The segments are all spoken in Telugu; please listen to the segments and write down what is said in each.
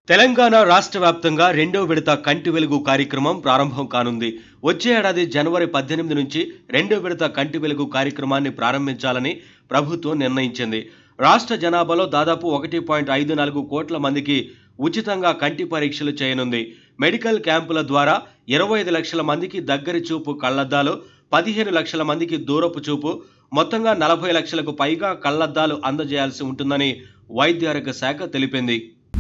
తెలంగాణ రాష్ట్ర వ్యాప్తంగా రెండో విడత కంటి వెలుగు కార్యక్రమం ప్రారంభం కానుంది వచ్చే ఏడాది జనవరి పద్దెనిమిది నుంచి రెండో విడత కంటి వెలుగు కార్యక్రమాన్ని ప్రారంభించాలని ప్రభుత్వం నిర్ణయించింది రాష్ట్ర జనాభాలో దాదాపు ఒకటి పాయింట్ ఐదు నాలుగు కోట్ల మందికి ఉచితంగా కంటి పరీక్షలు చేయనుంది మెడికల్ క్యాంపుల ద్వారా ఇరవై ఐదు లక్షల మందికి దగ్గరి చూపు కళ్లద్దాలు పదిహేను లక్షల మందికి దూరపు చూపు మొత్తంగా నలభై లక్షలకు పైగా కళ్లద్దాలు అందజేయాల్సి ఉంటుందని వైద్యారోగ్య శాఖ తెలిపింది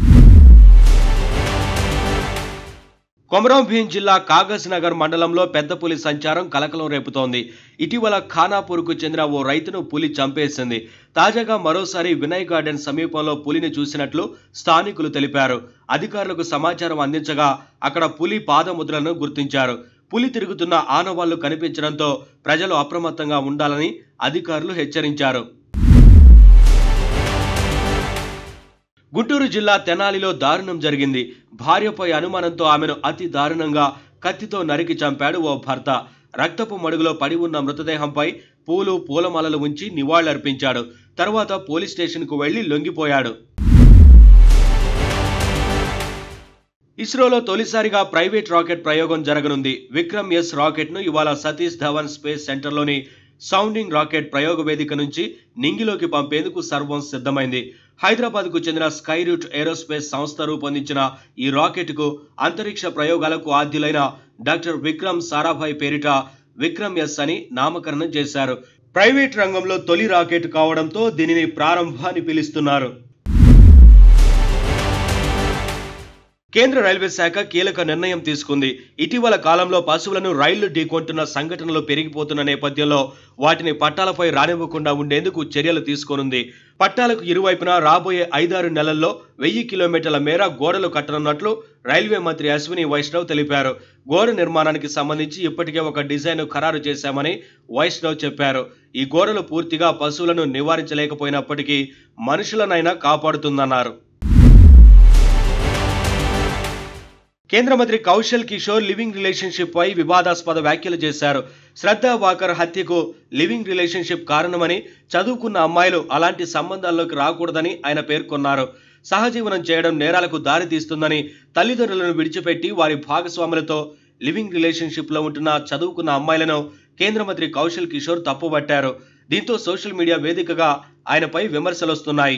కొమరం భీం జిల్లా కాగజ్ నగర్ మండలంలో పెద్ద పులి సంచారం కలకలం రేపుతోంది ఇటీవల ఖానాపూర్కు చెందిన ఓ రైతును పులి చంపేసింది తాజాగా మరోసారి వినయ్ గార్డెన్ సమీపంలో పులిని చూసినట్లు స్థానికులు తెలిపారు అధికారులకు సమాచారం అందించగా అక్కడ పులి పాదముద్రలను గుర్తించారు పులి తిరుగుతున్న ఆనవాళ్లు కనిపించడంతో ప్రజలు అప్రమత్తంగా ఉండాలని అధికారులు హెచ్చరించారు గుంటూరు జిల్లా తెనాలిలో దారుణం జరిగింది భార్యపై అనుమానంతో ఆమెను అతి దారుణంగా కత్తితో నరికి చంపాడు ఓ భర్త రక్తపు మడుగులో పడి ఉన్న మృతదేహంపై పూలు పూలమాలలు ఉంచి నివాళులర్పించాడు తర్వాత పోలీస్ స్టేషన్కు వెళ్లి లొంగిపోయాడు ఇస్రోలో తొలిసారిగా ప్రైవేట్ రాకెట్ ప్రయోగం జరగనుంది విక్రమ్ ఎస్ రాకెట్ను ఇవాళ సతీష్ ధవన్ స్పేస్ సెంటర్లోని సౌండింగ్ రాకెట్ ప్రయోగ వేదిక నుంచి నింగిలోకి పంపేందుకు సర్వం సిద్ధమైంది హైదరాబాద్కు చెందిన స్కై రూట్ ఏరోస్పేస్ సంస్థ రూపొందించిన ఈ రాకెట్కు అంతరిక్ష ప్రయోగాలకు ఆద్యులైన డాక్టర్ విక్రమ్ సారాభాయ్ పేరిట విక్రమ్ ఎస్ అని నామకరణం చేశారు ప్రైవేట్ రంగంలో తొలి రాకెట్ కావడంతో దీనిని ప్రారంభాన్ని పిలుస్తున్నారు కేంద్ర రైల్వే శాఖ కీలక నిర్ణయం తీసుకుంది ఇటీవల కాలంలో పశువులను రైళ్లు ఢీకొంటున్న సంఘటనలు పెరిగిపోతున్న నేపథ్యంలో వాటిని పట్టాలపై రానివ్వకుండా ఉండేందుకు చర్యలు తీసుకోనుంది పట్టాలకు ఇరువైపున రాబోయే ఐదారు నెలల్లో వెయ్యి కిలోమీటర్ల మేర గోడలు కట్టనున్నట్లు రైల్వే మంత్రి అశ్విని వైష్ణవ్ తెలిపారు గోడ నిర్మాణానికి సంబంధించి ఇప్పటికే ఒక డిజైన్ ఖరారు చేశామని వైష్ణవ్ చెప్పారు ఈ గోడలు పూర్తిగా పశువులను నివారించలేకపోయినప్పటికీ మనుషులనైనా కాపాడుతుందన్నారు కేంద్ర మంత్రి కౌశల్ కిషోర్ లివింగ్ రిలేషన్షిప్ పై వివాదాస్పద వ్యాఖ్యలు చేశారు శ్రద్ధా వాకర్ హత్యకు లివింగ్ రిలేషన్షిప్ కారణమని చదువుకున్న అమ్మాయిలు అలాంటి సంబంధాల్లోకి రాకూడదని ఆయన పేర్కొన్నారు సహజీవనం చేయడం నేరాలకు దారి తీస్తుందని తల్లిదండ్రులను విడిచిపెట్టి వారి భాగస్వాములతో లివింగ్ రిలేషన్షిప్ లో ఉంటున్న చదువుకున్న అమ్మాయిలను కేంద్ర మంత్రి కౌశల్ కిషోర్ తప్పుపట్టారు దీంతో సోషల్ మీడియా వేదికగా ఆయనపై విమర్శలు వస్తున్నాయి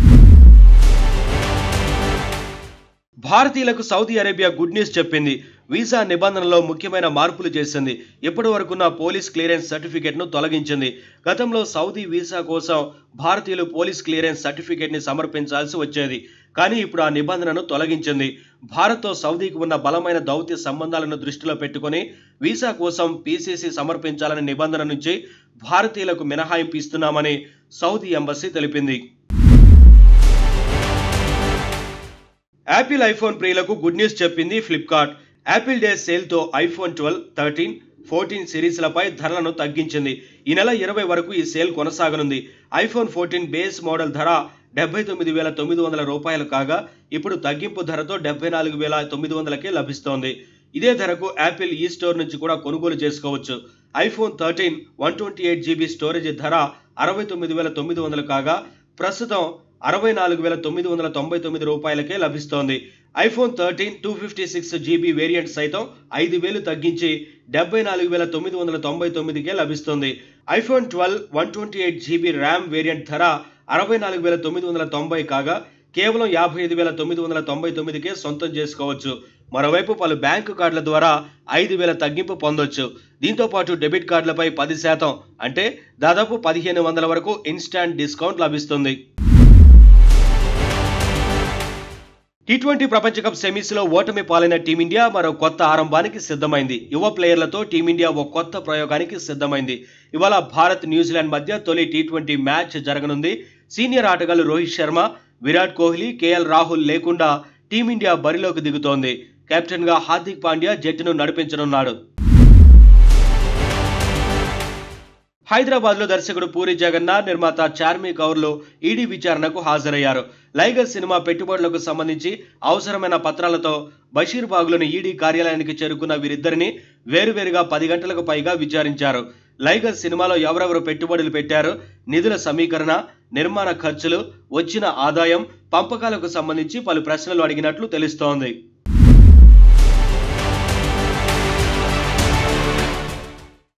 భారతీయులకు సౌదీ అరేబియా గుడ్ న్యూస్ చెప్పింది వీసా నిబంధనలో ముఖ్యమైన మార్పులు చేసింది ఇప్పటి వరకున్న పోలీస్ క్లియరెన్స్ సర్టిఫికేట్ను తొలగించింది గతంలో సౌదీ వీసా కోసం భారతీయులు పోలీస్ క్లియరెన్స్ సర్టిఫికేట్ని సమర్పించాల్సి వచ్చేది కానీ ఇప్పుడు ఆ నిబంధనను తొలగించింది భారత్తో సౌదీకి ఉన్న బలమైన దౌత్య సంబంధాలను దృష్టిలో పెట్టుకుని వీసా కోసం పీసీసీ సమర్పించాలనే నిబంధన నుంచి భారతీయులకు మినహాయింపు ఇస్తున్నామని సౌదీ ఎంబసీ తెలిపింది యాపిల్ ఐఫోన్ ప్రియులకు గుడ్ న్యూస్ చెప్పింది ఫ్లిప్కార్ట్ యాపిల్ డే సేల్తో ఐఫోన్ ట్వెల్వ్ థర్టీన్ ఫోర్టీన్ సిరీస్లపై ధరలను తగ్గించింది ఈ నెల ఇరవై వరకు ఈ సేల్ కొనసాగనుంది ఐఫోన్ ఫోర్టీన్ బేస్ మోడల్ ధర డెబ్బై తొమ్మిది వేల తొమ్మిది వందల రూపాయలు కాగా ఇప్పుడు తగ్గింపు ధరతో డెబ్బై నాలుగు వేల తొమ్మిది వందలకే లభిస్తోంది ఇదే ధరకు యాపిల్ ఈ స్టోర్ నుంచి కూడా కొనుగోలు చేసుకోవచ్చు iPhone thirteen one twenty eight GB storage ధర అరవై తొమ్మిది వేల తొమ్మిది వందలు కాగా ప్రస్తుతం అరవై నాలుగు వేల తొమ్మిది వందల తొంభై తొమ్మిది రూపాయలకే లభిస్తోంది iPhone thirteen two fifty six GB variant సైతం ఐదు వేలు తగ్గించి డెబ్బై నాలుగు వేల తొమ్మిది వందల తొంభై తొమ్మిదికే లభిస్తుంది iPhone twelve one twenty eight GB RAM variant ధర అరవై నాలుగు వేల తొమ్మిది వందల తొంభై కాగా కేవలం యాభై ఐదు వేల తొమ్మిది వందల తొంభై తొమ్మిదికే సొంతం చేసుకోవచ్చు మరోవైపు పలు బ్యాంకు కార్డుల ద్వారా ఐదు వేల తగ్గింపు పొందొచ్చు దీంతో పాటు డెబిట్ కార్డులపై పది శాతం అంటే దాదాపు పదిహేను వందల వరకు ఇన్స్టాంట్ డిస్కౌంట్ లభిస్తుంది టీ ట్వంటీ ప్రపంచ కప్ సెమీస్లో ఓటమి పాలైన టీమిండియా మరో కొత్త ఆరంభానికి సిద్ధమైంది యువ ప్లేయర్లతో టీమిండియా ఓ కొత్త ప్రయోగానికి సిద్ధమైంది ఇవాళ భారత్ న్యూజిలాండ్ మధ్య తొలి టీ ట్వంటీ మ్యాచ్ జరగనుంది సీనియర్ ఆటగాళ్లు రోహిత్ శర్మ విరాట్ కోహ్లీ కేఎల్ రాహుల్ లేకుండా టీమిండియా బరిలోకి దిగుతోంది కెప్టెన్గా హార్దిక్ పాండ్యా జట్టును నడిపించనున్నాడు హైదరాబాద్ లో దర్శకుడు పూరి జగన్నాథ్ నిర్మాత చార్మి కౌర్లు ఈడీ విచారణకు హాజరయ్యారు లైగర్ సినిమా పెట్టుబడులకు సంబంధించి అవసరమైన పత్రాలతో బషీర్బాగ్లోని ఈడీ కార్యాలయానికి చేరుకున్న వీరిద్దరిని వేరువేరుగా పది గంటలకు పైగా విచారించారు లైగర్ సినిమాలో ఎవరెవరు పెట్టుబడులు పెట్టారు నిధుల సమీకరణ నిర్మాణ ఖర్చులు వచ్చిన ఆదాయం పంపకాలకు సంబంధించి పలు ప్రశ్నలు అడిగినట్లు తెలుస్తోంది